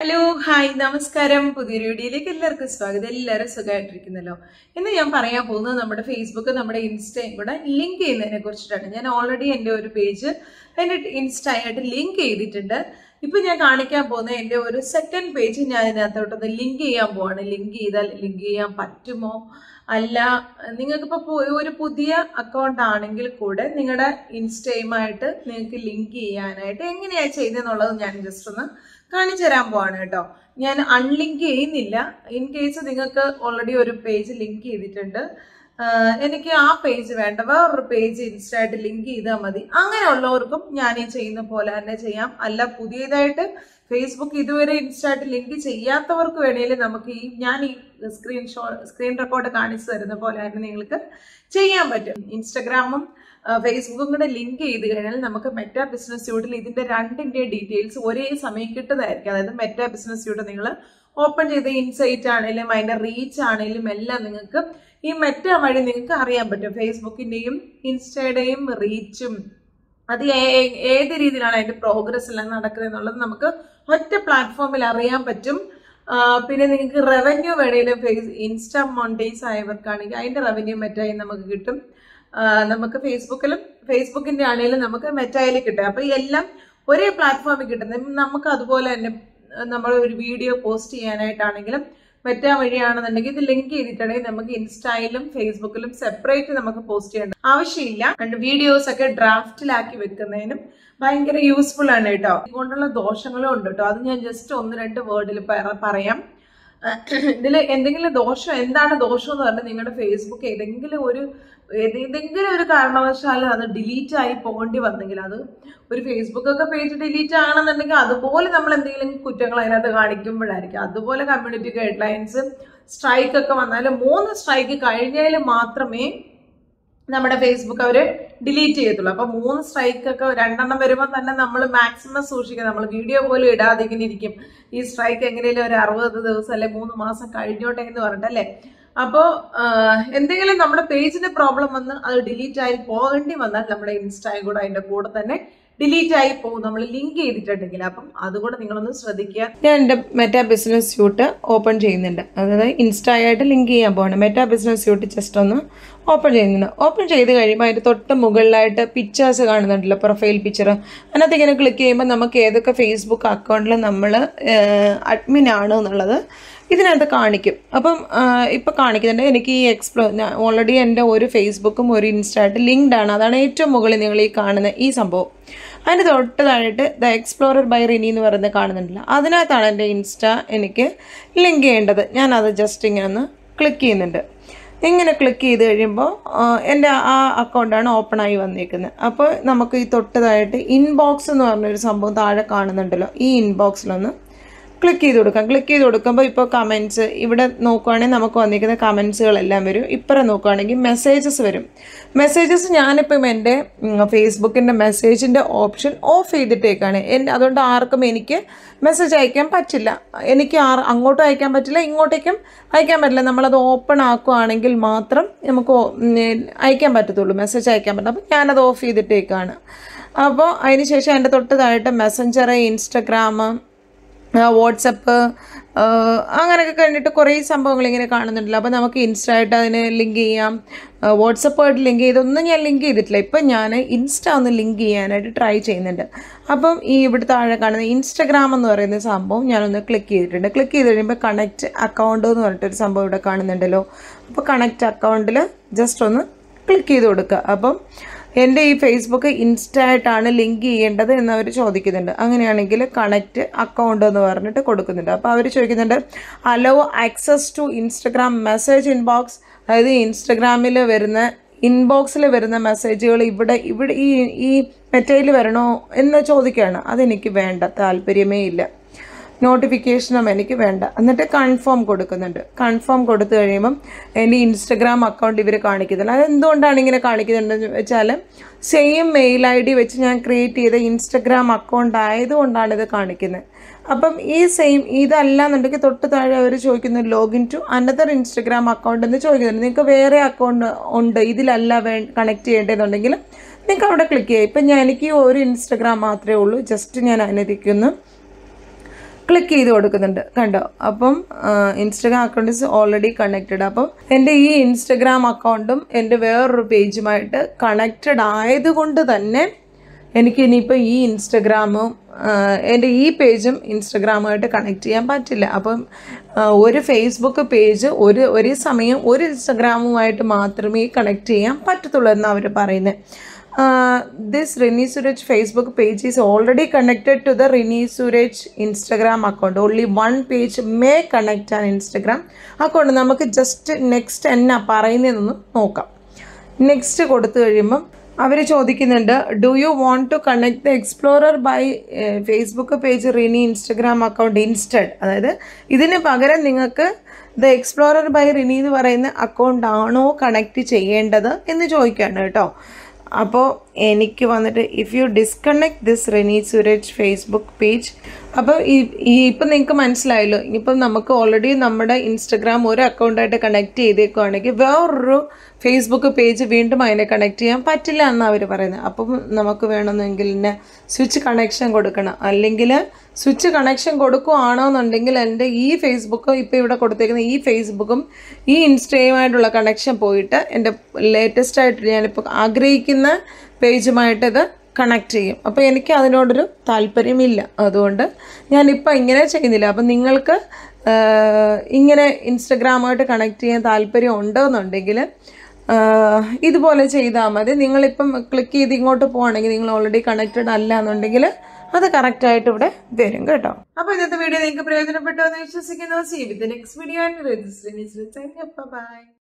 hello hi നമസ്കാരം പുതിയൊരു വീഡിയോയിലേക്ക് എല്ലാവർക്കും സ്വാഗതം എല്ലാവരും സുഖമായിട്ടിരിക്കുന്നല്ലോ ഇന്ന് ഞാൻ പറയാൻ പോകുന്നത് നമ്മുടെ ഫേസ്ബുക്ക് നമ്മുടെ ഇൻസ്റ്റയും കൂടെ ലിങ്ക് ചെയ്യുന്നതിനെ കുറിച്ചിട്ടാണ് ഞാൻ ഓൾറെഡി എൻ്റെ ഒരു പേജ് എൻ്റെ ഇൻസ്റ്റ ആയിട്ട് ലിങ്ക് ചെയ്തിട്ടുണ്ട് ഇപ്പൊ ഞാൻ കാണിക്കാൻ പോകുന്ന എൻ്റെ ഒരു സെക്കൻഡ് പേജ് ഞാൻ ഇതിനകത്തോട്ടൊന്ന് ലിങ്ക് ചെയ്യാൻ പോവാണ് ലിങ്ക് ചെയ്താൽ ലിങ്ക് ചെയ്യാൻ പറ്റുമോ അല്ല നിങ്ങൾക്കിപ്പോൾ ഒരു പുതിയ അക്കൗണ്ട് ആണെങ്കിൽ കൂടെ നിങ്ങളുടെ ഇൻസ്റ്റയുമായിട്ട് നിങ്ങൾക്ക് ലിങ്ക് ചെയ്യാനായിട്ട് എങ്ങനെയാണ് ചെയ്തതെന്നുള്ളത് ഞാൻ ജസ്റ്റ് ഒന്ന് കാണിച്ചു തരാൻ പോവാണ് കേട്ടോ ഞാൻ അൺലിങ്ക് ചെയ്യുന്നില്ല ഇൻ കേസ് നിങ്ങൾക്ക് ഓൾറെഡി ഒരു പേജ് ലിങ്ക് ചെയ്തിട്ടുണ്ട് ആഹ് എനിക്ക് ആ പേജ് വേണ്ട വേറൊരു പേജ് ഇൻസ്റ്റായിട്ട് ലിങ്ക് ചെയ്താൽ മതി അങ്ങനെയുള്ളവർക്കും ഞാൻ ഈ ചെയ്യുന്ന പോലെ തന്നെ ചെയ്യാം അല്ല പുതിയതായിട്ട് ഫേസ്ബുക്ക് ഇതുവരെ ഇൻസ്റ്റായിട്ട് ലിങ്ക് ചെയ്യാത്തവർക്ക് വേണമെങ്കിൽ നമുക്ക് ഈ ഞാൻ ഈ സ്ക്രീൻഷോ സ്ക്രീൻ റെക്കോർഡ് കാണിച്ചു തരുന്ന പോലെ തന്നെ നിങ്ങൾക്ക് ചെയ്യാൻ പറ്റും ഇൻസ്റ്റഗ്രാമും ഫേസ്ബുക്കും കൂടെ ലിങ്ക് ചെയ്ത് കഴിഞ്ഞാൽ നമുക്ക് മെറ്റാ ബിസിനസ് സ്യൂട്ടിൽ ഇതിന്റെ രണ്ടിന്റെ ഡീറ്റെയിൽസ് ഒരേ സമയം കിട്ടുന്നതായിരിക്കും അതായത് മെറ്റാ ബിസിനസ് സ്യൂട്ട് നിങ്ങൾ ഓപ്പൺ ചെയ്ത ഇൻസൈറ്റ് ആണെങ്കിലും അതിന്റെ റീച്ച് ആണെങ്കിലും എല്ലാം നിങ്ങൾക്ക് ഈ മെറ്റ വഴി നിങ്ങൾക്ക് അറിയാൻ പറ്റും ഫേസ്ബുക്കിന്റെയും ഇൻസ്റ്റയുടെയും റീച്ചും അത് ഏ- ഏത് രീതിയിലാണ് അതിന്റെ പ്രോഗ്രസ് എല്ലാം നടക്കുന്നത് എന്നുള്ളത് നമുക്ക് ഒറ്റ പ്ലാറ്റ്ഫോമിൽ അറിയാൻ പറ്റും ആ, പിന്നെ നിങ്ങൾക്ക് റവന്യൂ വേണേലും ഫേസ് ഇൻസ്റ്റാ മോണ്ടേസ് ആയവർക്കാണെങ്കിൽ അതിന്റെ റവന്യൂ മെറ്റായി നമുക്ക് കിട്ടും ആ, നമുക്ക് ഫേസ്ബുക്കിലും ഫേസ്ബുക്കിന്റെ ആണെങ്കിലും നമുക്ക് മെറ്റായിൽ കിട്ടും അപ്പൊ ഈ എല്ലാം ഒരേ പ്ലാറ്റ്ഫോമിൽ കിട്ടുന്നത് നമുക്ക് അതുപോലെ തന്നെ നമ്മൾ ഒരു വീഡിയോ പോസ്റ്റ് ചെയ്യാനായിട്ടാണെങ്കിലും മെറ്റ വഴിയാണെന്നുണ്ടെങ്കിൽ ഇത് ലിങ്ക് ചെയ്തിട്ടുണ്ടെങ്കിൽ നമുക്ക് ഇൻസ്റ്റയിലും ഫേസ്ബുക്കിലും സെപ്പറേറ്റ് നമുക്ക് പോസ്റ്റ് ചെയ്യേണ്ട ആവശ്യമില്ല വീഡിയോസ് ഒക്കെ ഡ്രാഫ്റ്റിലാക്കി വെക്കുന്നതിനും ഭയങ്കര യൂസ്ഫുൾ ആണ് കേട്ടോ ഇതുകൊണ്ടുള്ള ദോഷങ്ങളും ഉണ്ട് കേട്ടോ അത് ഞാൻ ജസ്റ്റ് ഒന്ന് രണ്ട് വേർഡിൽ പറയാം ഇതിൽ എന്തെങ്കിലും ദോഷം എന്താണ് ദോഷം എന്ന് പറഞ്ഞാൽ നിങ്ങളുടെ ഫേസ്ബുക്ക് ഏതെങ്കിലും ഒരു ഏത് ഏതെങ്കിലും ഒരു കാരണവശാലും അത് ഡിലീറ്റ് ആയി പോകേണ്ടി വന്നെങ്കിൽ അത് ഒരു ഫേസ്ബുക്ക് ഒക്കെ പേജ് ഡിലീറ്റ് ആണെന്നുണ്ടെങ്കിൽ അതുപോലെ നമ്മൾ എന്തെങ്കിലും കുറ്റങ്ങൾ അതിനകത്ത് കാണിക്കുമ്പോഴായിരിക്കും അതുപോലെ കമ്മ്യൂണിറ്റി ഗൈഡ് ലൈൻസ് സ്ട്രൈക്ക് ഒക്കെ വന്നാൽ മൂന്ന് സ്ട്രൈക്ക് കഴിഞ്ഞാൽ മാത്രമേ നമ്മുടെ ഫേസ്ബുക്ക് അവർ ഡിലീറ്റ് ചെയ്യത്തുള്ളൂ അപ്പൊ മൂന്ന് സ്ട്രൈക്ക് ഒക്കെ രണ്ടെണ്ണം വരുമ്പോൾ തന്നെ നമ്മൾ മാക്സിമം സൂക്ഷിക്കുക നമ്മൾ വീഡിയോ പോലും ഇടാതെ ഇങ്ങനെ ഇരിക്കും ഈ സ്ട്രൈക്ക് എങ്ങനെയും ഒരു അറുപത് ദിവസം അല്ലെ മൂന്ന് മാസം കഴിഞ്ഞോട്ടെ എന്ന് പറഞ്ഞിട്ട് അല്ലേ അപ്പോൾ എന്തെങ്കിലും നമ്മുടെ പേജിന് പ്രോബ്ലം വന്ന് അത് ഡിലീറ്റ് ആയി പോകേണ്ടി വന്നാൽ നമ്മുടെ ഇൻസ്റ്റയും കൂടെ അതിന്റെ കൂടെ തന്നെ ഡിലീറ്റ് ആയി പോകും നമ്മൾ ലിങ്ക് ചെയ്തിട്ടുണ്ടെങ്കിൽ അപ്പം അതുകൂടെ നിങ്ങളൊന്ന് ശ്രദ്ധിക്കുക ഞാൻ എൻ്റെ മെറ്റാ ബിസിനസ് സ്യൂട്ട് ഓപ്പൺ ചെയ്യുന്നുണ്ട് അതായത് ഇൻസ്റ്റ ആയിട്ട് ലിങ്ക് ചെയ്യാൻ പോകണം മെറ്റാ ബിസിനസ് സ്യൂട്ട് ജസ്റ്റ് ഒന്ന് ഓപ്പൺ ചെയ്യുന്നുണ്ട് ഓപ്പൺ ചെയ്ത് കഴിയുമ്പോൾ അതിൻ്റെ തൊട്ട് മുകളിലായിട്ട് പിക്ചേഴ്സ് കാണുന്നുണ്ടല്ലോ പ്രൊഫൈൽ പിക്ചർ അതിനകത്ത് ഇങ്ങനെ ക്ലിക്ക് ചെയ്യുമ്പോൾ നമുക്ക് ഏതൊക്കെ ഫേസ്ബുക്ക് അക്കൗണ്ടിൽ നമ്മൾ അഡ്മിൻ ആണ് എന്നുള്ളത് ഇതിനകത്ത് കാണിക്കും അപ്പം ഇപ്പം കാണിക്കുന്നുണ്ട് എനിക്ക് ഈ എക്സ്പ്ലോ ഓൾറെഡി എൻ്റെ ഒരു ഫേസ്ബുക്കും ഒരു ഇൻസ്റ്റായിട്ട് ലിങ്ക്ഡ് ആണ് അതാണ് ഏറ്റവും മുകളിൽ നിങ്ങൾ ഈ കാണുന്ന ഈ സംഭവം അതിൻ്റെ തൊട്ട് താഴെയിട്ട് ദ എക്സ്പ്ലോറർ ബൈ റിനി എന്ന് പറയുന്നത് കാണുന്നുണ്ടല്ലോ അതിനകത്താണ് എൻ്റെ ഇൻസ്റ്റ എനിക്ക് ലിങ്ക് ചെയ്യേണ്ടത് ഞാനത് ജസ്റ്റ് ഇങ്ങനെ ഒന്ന് ക്ലിക്ക് ചെയ്യുന്നുണ്ട് ഇങ്ങനെ ക്ലിക്ക് ചെയ്ത് കഴിയുമ്പോൾ എൻ്റെ ആ അക്കൗണ്ടാണ് ഓപ്പൺ ആയി വന്നിരിക്കുന്നത് അപ്പോൾ നമുക്ക് ഈ തൊട്ടതായിട്ട് ഇൻബോക്സ് എന്ന് പറഞ്ഞൊരു സംഭവം താഴെ കാണുന്നുണ്ടല്ലോ ഈ ഇൻബോക്സിലൊന്ന് ക്ലിക്ക് ചെയ്ത് കൊടുക്കാം ക്ലിക്ക് ചെയ്ത് കൊടുക്കുമ്പോൾ ഇപ്പോൾ കമൻറ്റ്സ് ഇവിടെ നോക്കുവാണെങ്കിൽ നമുക്ക് വന്നിരിക്കുന്ന കമൻസുകളെല്ലാം വരും ഇപ്പുറം നോക്കുവാണെങ്കിൽ മെസ്സേജസ് വരും മെസ്സേജസ് ഞാനിപ്പം എൻ്റെ ഫേസ്ബുക്കിൻ്റെ മെസ്സേജിൻ്റെ ഓപ്ഷൻ ഓഫ് ചെയ്തിട്ടേക്കാണ് എൻ്റെ അതുകൊണ്ട് ആർക്കും എനിക്ക് മെസ്സേജ് അയക്കാൻ പറ്റില്ല എനിക്ക് ആർ അങ്ങോട്ടും അയക്കാൻ പറ്റില്ല ഇങ്ങോട്ടേക്കും അയക്കാൻ പറ്റില്ല നമ്മളത് ഓപ്പൺ ആക്കുവാണെങ്കിൽ മാത്രം നമുക്ക് ഓ- ഉം, അയക്കാൻ പറ്റത്തുള്ളൂ മെസ്സേജ് അയക്കാൻ പറ്റില്ല അപ്പോൾ ഞാനത് ഓഫ് ചെയ്തിട്ടേക്കാണ് അപ്പോൾ അതിന് ശേഷം എൻ്റെ തൊട്ട് താഴെ മെസ്സഞ്ചർ ഇൻസ്റ്റഗ്രാം വാട്സപ്പ് അങ്ങനെയൊക്കെ കഴിഞ്ഞിട്ട് കുറേ സംഭവങ്ങൾ ഇങ്ങനെ കാണുന്നുണ്ടല്ലോ അപ്പോൾ നമുക്ക് ഇൻസ്റ്റ ആയിട്ട് അതിന് ലിങ്ക് ചെയ്യാം വാട്സപ്പായിട്ട് ലിങ്ക് ചെയ്തൊന്നും ഞാൻ ലിങ്ക് ചെയ്തിട്ടില്ല ഇപ്പം ഞാൻ ഇൻസ്റ്റ ഒന്ന് ലിങ്ക് ചെയ്യാനായിട്ട് ട്രൈ ചെയ്യുന്നുണ്ട് അപ്പം ഈ ഇവിടെ താഴെ കാണുന്ന ഇൻസ്റ്റഗ്രാം എന്ന് പറയുന്ന സംഭവം ഞാനൊന്ന് ക്ലിക്ക് ചെയ്തിട്ടുണ്ട് ക്ലിക്ക് ചെയ്ത് കഴിയുമ്പോൾ കണക്റ്റ് അക്കൗണ്ട് എന്ന് പറഞ്ഞിട്ടൊരു സംഭവം ഇവിടെ കാണുന്നുണ്ടല്ലോ അപ്പോൾ കണക്റ്റ് അക്കൗണ്ടിൽ ജസ്റ്റ് ഒന്ന് ക്ലിക്ക് ചെയ്ത് കൊടുക്കുക അപ്പം എൻ്റെ ഈ ഫേസ്ബുക്ക് ഇൻസ്റ്റ ആയിട്ടാണ് ലിങ്ക് ചെയ്യേണ്ടത് എന്ന് അവർ ചോദിക്കുന്നുണ്ട് അങ്ങനെയാണെങ്കിൽ കണക്റ്റ് അക്കൗണ്ട് എന്ന് പറഞ്ഞിട്ട് കൊടുക്കുന്നുണ്ട് അപ്പോൾ അവർ ചോദിക്കുന്നുണ്ട് allow access to Instagram message inbox അതായത് ഇൻസ്റ്റഗ്രാമിൽ വരുന്ന ഇൻബോക്സിൽ വരുന്ന മെസ്സേജുകൾ ഇവിടെ ഇവിടെ ഈ ഈ മെറ്റയിൽ വരണോ എന്ന് ചോദിക്കുകയാണ് അതെനിക്ക് വേണ്ട താല്പര്യമേ ഇല്ല നോട്ടിഫിക്കേഷനും എനിക്ക് വേണ്ട എന്നിട്ട് കൺഫേം കൊടുക്കുന്നുണ്ട് കൺഫേം കൊടുത്തു കഴിയുമ്പം എൻ്റെ ഇൻസ്റ്റഗ്രാം അക്കൗണ്ട് ഇവർ കാണിക്കുന്നില്ല അത് എന്തുകൊണ്ടാണ് ഇങ്ങനെ കാണിക്കുന്നുണ്ടെന്ന് വെച്ചാൽ സെയിം മെയിൽ ഐ ഡി വെച്ച് ഞാൻ ക്രിയേറ്റ് ചെയ്ത ഇൻസ്റ്റഗ്രാം അക്കൗണ്ട് ആയതുകൊണ്ടാണ് ഇത് കാണിക്കുന്നത് അപ്പം ഈ സെയിം ഇതല്ല എന്നുണ്ടെങ്കിൽ തൊട്ട് താഴെ അവർ ചോദിക്കുന്നു login to another Instagram account എന്ന് ചോദിക്കുന്നുണ്ട് നിങ്ങൾക്ക് വേറെ അക്കൗണ്ട് ഉണ്ട് ഇതിലല്ല വേ കണക്ട് ചെയ്യേണ്ടതെന്നുണ്ടെങ്കിൽ നിങ്ങൾക്ക് അവിടെ ക്ലിക്ക് ചെയ്യാം ഇപ്പം ഞാൻ എനിക്ക് ഒരു ഇൻസ്റ്റഗ്രാം മാത്രമേ ഉള്ളൂ ജസ്റ്റ് ഞാൻ അനുവദിക്കുന്നു ക്ലിക്ക് ചെയ്ത് കൊടുക്കുന്നുണ്ട് കണ്ടോ അപ്പം Instagram account is already connected അപ്പം എൻ്റെ ഈ ഇൻസ്റ്റഗ്രാം അക്കൗണ്ടും എൻ്റെ വേറൊരു പേജുമായിട്ട് കണക്റ്റഡ് ആയതുകൊണ്ട് തന്നെ എനിക്ക് ഇനിയിപ്പോൾ ഈ ഇൻസ്റ്റഗ്രാമും എൻ്റെ ഈ പേജും ഇൻസ്റ്റഗ്രാമുമായിട്ട് കണക്ട് ചെയ്യാൻ പറ്റില്ല അപ്പം ആ, ഒരു ഫേസ്ബുക്ക് പേജ് ഒരു ഒരേ സമയം ഒരു ഇൻസ്റ്റഗ്രാമുമായിട്ട് മാത്രമേ കണക്ട് ചെയ്യാൻ പറ്റത്തുള്ളൂ എന്നാണ് അവർ പറയുന്നത് this Rini Suresh Facebook page is already connected to the Rini Suresh Instagram account only one page may connect an Instagram account നമുക്ക് ജസ്റ്റ് നെക്സ്റ്റ് എന്നാ പറയുന്നതെന്ന് നോക്കാം നെക്സ്റ്റ് കൊടുത്തു കഴിയുമ്പം അവർ ചോദിക്കുന്നുണ്ട് do you want to connect the explorer by Facebook page Rini Instagram account instead അതായത് ഇതിന് പകരം നിങ്ങൾക്ക് ദ എക്സ്പ്ലോറർ ബൈ റിനി എന്ന് പറയുന്ന അക്കൗണ്ട് ആണോ കണക്ട് ചെയ്യേണ്ടത് എന്ന് ചോദിക്കുകയാണ് കേട്ടോ അപ്പോൾ എനിക്ക് വന്നിട്ട് if you disconnect this Rini Suresh Facebook page അപ്പോൾ ഈ ഈ ഇപ്പം നിങ്ങൾക്ക് മനസ്സിലായല്ലോ ഇനിയിപ്പം നമുക്ക് ഓൾറെഡി നമ്മുടെ ഇൻസ്റ്റഗ്രാം ഒരു അക്കൗണ്ടായിട്ട് കണക്ട് ചെയ്തേക്കുവാണെങ്കിൽ വേറൊരു ഫേസ്ബുക്ക് പേജ് വീണ്ടും അതിനെ കണക്ട് ചെയ്യാൻ പറ്റില്ല എന്നാണ് അവർ പറയുന്നത് അപ്പം നമുക്ക് വേണമെന്നെങ്കിൽ തന്നെ സ്വിച്ച് കണക്ഷൻ കൊടുക്കണം അല്ലെങ്കിൽ സ്വിച്ച് കണക്ഷൻ കൊടുക്കുകയാണോന്നുണ്ടെങ്കിൽ എൻ്റെ ഈ ഫേസ്ബുക്കും ഇപ്പോൾ ഇവിടെ കൊടുത്തേക്കുന്ന ഈ ഫേസ്ബുക്കും ഈ ഇൻസ്റ്റയുമായിട്ടുള്ള കണക്ഷൻ പോയിട്ട് എൻ്റെ ലേറ്റസ്റ്റ് ആയിട്ട് ഞാനിപ്പോൾ ആഗ്രഹിക്കുന്ന പേജുമായിട്ട് ഇത് കണക്ട് ചെയ്യും അപ്പോൾ എനിക്ക് അതിനോടൊരു താല്പര്യമില്ല അതുകൊണ്ട് ഞാനിപ്പോൾ ഇങ്ങനെ ചെയ്യുന്നില്ല അപ്പം നിങ്ങൾക്ക് ആഹ്, ഇങ്ങനെ ഇൻസ്റ്റഗ്രാമായിട്ട് കണക്ട് ചെയ്യാൻ താല്പര്യം ഉണ്ടെന്നുണ്ടെങ്കിൽ ആഹ്, ഇതുപോലെ ചെയ്താൽ മതി നിങ്ങളിപ്പം ക്ലിക്ക് ചെയ്ത് ഇങ്ങോട്ട് പോവുകയാണെങ്കിൽ നിങ്ങൾ ഓൾറെഡി കണക്റ്റഡ് അല്ല എന്നുണ്ടെങ്കിൽ അത് കറക്റ്റായിട്ട് ഇവിടെ വരും കേട്ടോ അപ്പോൾ ഇന്നത്തെ വീഡിയോ നിങ്ങൾക്ക് പ്രയോജനപ്പെട്ടോ എന്ന് വിശ്വസിക്കുന്നു see with next video and register by